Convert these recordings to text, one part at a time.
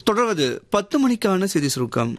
தொடர்வது பத்து மணிக்கான செய்தி சுருக்கம்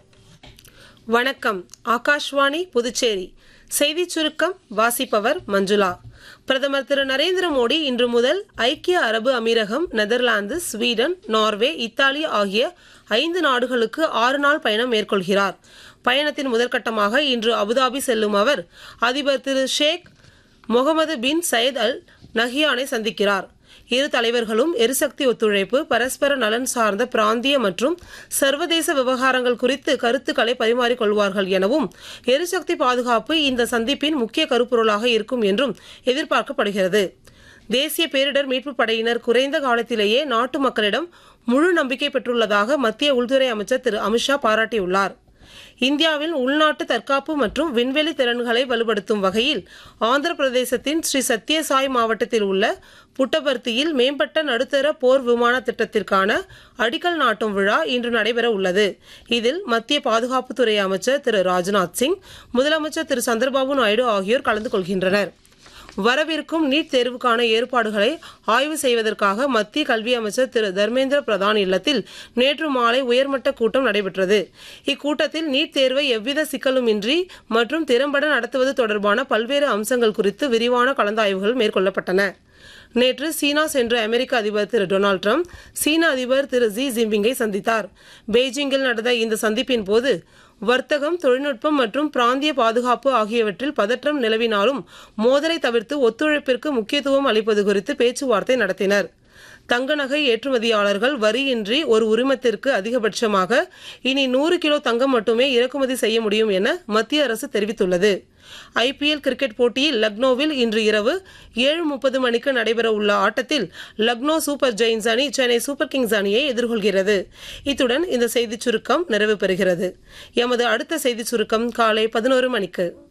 வணக்கம் ஆகாஷ்வாணி புதுச்சேரி செய்திச் சுருக்கம் வாசிப்பவர் மஞ்சுளா பிரதமர் திரு நரேந்திர மோடி இன்று முதல் ஐக்கிய அரபு அமீரகம் நெதர்லாந்து ஸ்வீடன் நார்வே இத்தாலி ஆகிய ஐந்து நாடுகளுக்கு ஆறு நாள் பயணம் மேற்கொள்கிறார் பயணத்தின் முதற்கட்டமாக இன்று அபுதாபி செல்லும் அவர் அதிபர் திரு ஷேக் முகமது பின் சயத் அல் நஹியானை சந்திக்கிறார் இரு தலைவர்களும் எரிசக்தி ஒத்துழைப்பு பரஸ்பர நலன் சார்ந்த பிராந்திய மற்றும் சர்வதேச விவகாரங்கள் குறித்து கருத்துக்களை பரிமாறிக்கொள்வார்கள் எனவும் எரிசக்தி பாதுகாப்பு இந்த சந்திப்பின் முக்கிய கருப்பொருளாக இருக்கும் என்றும் எதிர்பார்க்கப்படுகிறது தேசிய பேரிடர் மீட்புப் படையினர் குறைந்த காலத்திலேயே நாட்டு மக்களிடம் முழு நம்பிக்கை பெற்றுள்ளதாக மத்திய உள்துறை அமைச்சர் திரு அமித்ஷா பாராட்டியுள்ளார் இந்தியாவில் உள்நாட்டு தற்காப்பு மற்றும் விண்வெளி திறன்களை வலுப்படுத்தும் வகையில் ஆந்திர பிரதேசத்தின் ஸ்ரீ சத்யசாய் மாவட்டத்தில் உள்ள புட்டபர்த்தியில் மேம்பட்ட நடுத்தர போர் விமான திட்டத்திற்கான அடிக்கல் நாட்டும் விழா இன்று நடைபெற உள்ளது இதில் மத்திய பாதுகாப்புத்துறை அமைச்சர் திரு ராஜ்நாத் சிங் முதலமைச்சர் திரு சந்திரபாபு நாயுடு ஆகியோர் கலந்து கொள்கின்றனர் வரவிருக்கும் நீட் தேர்வுக்கான ஏற்பாடுகளை ஆய்வு செய்வதற்காக மத்திய கல்வி அமைச்சர் திரு தர்மேந்திர பிரதான் இல்லத்தில் நேற்று மாலை உயர்மட்ட கூட்டம் நடைபெற்றது இக்கூட்டத்தில் நீட் தேர்வை எவ்வித சிக்கலுமின்றி மற்றும் திறம்பட நடத்துவது தொடர்பான பல்வேறு அம்சங்கள் குறித்து விரிவான கலந்தாய்வுகள் மேற்கொள்ளப்பட்டன நேற்று சீனா சென்ற அமெரிக்க அதிபர் திரு டொனால்டு ட்ரம்ப் சீன அதிபர் திரு ஜி ஜின்பிங்கை சந்தித்தார் பெய்ஜிங்கில் நடந்த இந்த சந்திப்பின் போது வர்த்தகம் தொழில்நுட்பம் மற்றும் பிராந்திய பாதுகாப்பு ஆகியவற்றில் பதற்றம் நிலவினாலும் மோதலை தவிர்த்து ஒத்துழைப்பிற்கு முக்கியத்துவம் அளிப்பது குறித்து பேச்சுவார்த்தை நடத்தினர் தங்க நகை ஏற்றுமதியாளர்கள் வரியின்றி ஒரு உரிமத்திற்கு அதிகபட்சமாக இனி நூறு கிலோ தங்கம் மட்டுமே இறக்குமதி செய்ய முடியும் என மத்திய அரசு தெரிவித்துள்ளது ஐபிஎல் கிரிக்கெட் போட்டியில் லக்னோவில் இன்று இரவு ஏழு முப்பது மணிக்கு நடைபெற உள்ள ஆட்டத்தில் லக்னோ சூப்பர் ஜெயின்ஸ் அணி சென்னை சூப்பர் கிங்ஸ் அணியை எதிர்கொள்கிறது இத்துடன் இந்த செய்திச் சுருக்கம் நிறைவு பெறுகிறது எமது அடுத்த செய்திச் சுருக்கம் காலை பதினோரு மணிக்கு